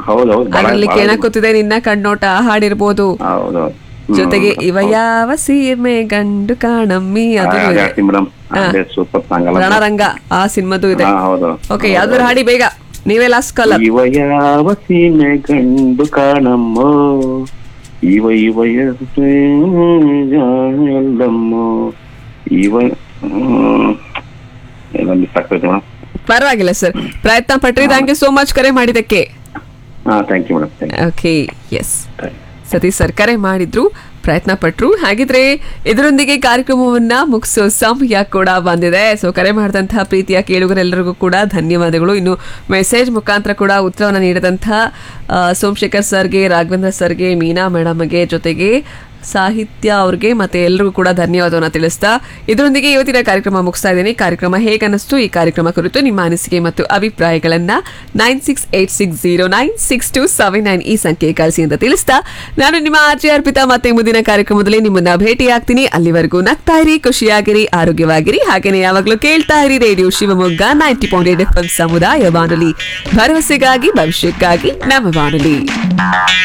ಹೌದೌದು ಬಹಳ- ಅದರಲ್ಲಿ ಬಹಳ- ಕೇಳಕೂತಿದೆ ನಿನ್ನ ಕಣ್ಣೋಟ ಹಾಡಿರ್ಬೋದು ಹೌದೌದು ಜೊತೆಗೆ ಇವ ಯಾವ ಸೀಮೆ ಗಂಡು ಕಾಣಮ್ಮಿ ಅದು ಇದೆ ಮೇಡಮ್ ಅದೇ ಸೂಪರ್ ಸಾಂಗ್ ಅಲ್ಲ ರಣರಂಗ ಆ ಸಿನಿಮಾದು ಇದೆ ಹಾ, ಹೌದು ಓಕೆ ಯಾವ್ದಾದ್ರು ಹಾಡಿ ಬೇಗ ನೀವೇ ಲಾಸ್ಟ್ ಕಾಲರ್ ಇವ ಯಾವ ಸೀಮೆ ಗಂಡು ಕಾಣಮ್ಮ ಇವ ಇವ ಎಲ್ಲಮ್ಮ ಇವ ಹ್ಮ್. ಎಲ್ಲ ಮಿಸ್ ಆಗ್ತೈತೆ ಮೇಡಮ್ ಪರವಾಗಿಲ್ಲ ಸರ್ ಪ್ರಯತ್ನ ಪಟ್ರಿ ಥ್ಯಾಂಕ್ ಯು ಸೋ ಮಚ್ ಕರೆ ಮಾಡಿದ್ದಕ್ಕೆ ಹಾ thank you madam thank okay S Satish sir ಕರೆ ಮಾಡಿದ್ರು ಪ್ರಯತ್ನ ಪಟ್ರು ಹಾಗಿದ್ರೆ ಇದರೊಂದಿಗೆ ಕಾರ್ಯಕ್ರಮವನ್ನ ಮುಗಿಸೋ ಸಮಯ ಕೂಡ ಬಂದಿದೆ ಸೊ ಕರೆ ಮಾಡಿದಂತಹ ಪ್ರೀತಿಯ ಕೇಳುಗರೆಲ್ಲರಿಗೂ ಕೂಡ ಧನ್ಯವಾದಗಳು ಇನ್ನು ಮೆಸೇಜ್ ಮುಖಾಂತರ ಕೂಡ ಉತ್ತರವನ್ನು ನೀಡಿದಂತಹ ಆ, ಸೋಮಶೇಖರ್ ಸರ್ಗೆ ರಾಘವೇಂದ್ರ ಸರ್ಗೆ ಮೀನಾ ಮೇಡಮ್ಗೆ ಜೊತೆಗೆ ಸಾಹಿತ್ಯ ಅವ್ರಿಗೆ ಮತ್ತೆ ಎಲ್ರಿಗೂ ಕೂಡ ಧನ್ಯವಾದವನ್ನ ತಿಳಿಸ್ತಾ ಇದರೊಂದಿಗೆ ಇವತ್ತಿನ ಕಾರ್ಯಕ್ರಮ ಮುಗಿಸ್ತಾ ಇದ್ದೀನಿ ಕಾರ್ಯಕ್ರಮ ಹೇಗನ್ನಿಸ್ತು ಈ ಕಾರ್ಯಕ್ರಮ ಕುರಿತು ನಿಮ್ಮ ಅನಿಸಿಕೆ ಮತ್ತು ಅಭಿಪ್ರಾಯಗಳನ್ನ nine six eight six zero nine six two seven nine ಈ ಸಂಖ್ಯೆ ಕಳಿಸಿ ಅಂತ ತಿಳಿಸ್ತಾ ನಾನು ನಿಮ್ಮ ಆರ್ಜೆ ಅರ್ಪಿತಾ ಮತ್ತೆ ಮುಂದಿನ ಕಾರ್ಯಕ್ರಮದಲ್ಲಿ ನಿಮ್ಮನ್ನ ಭೇಟಿ ಆಗ್ತೀನಿ ಅಲ್ಲಿವರೆಗೂ ನಗ್ತಾ ಇರಿ ಖುಷಿಯಾಗಿರಿ ಆರೋಗ್ಯವಾಗಿರಿ ಹಾಗೇನೆ ಯಾವಾಗಲೂ ಕೇಳ್ತಾ ಇರಿ radio Shivamogga ninety point eight F ಸಮುದಾಯ ಬಾನುಲಿ ಭರವಸೆಗಾಗಿ ಭವಿಷ್ಯಕ್ಕಾಗಿ ನಮ್ಮ ಬಾನುಲಿ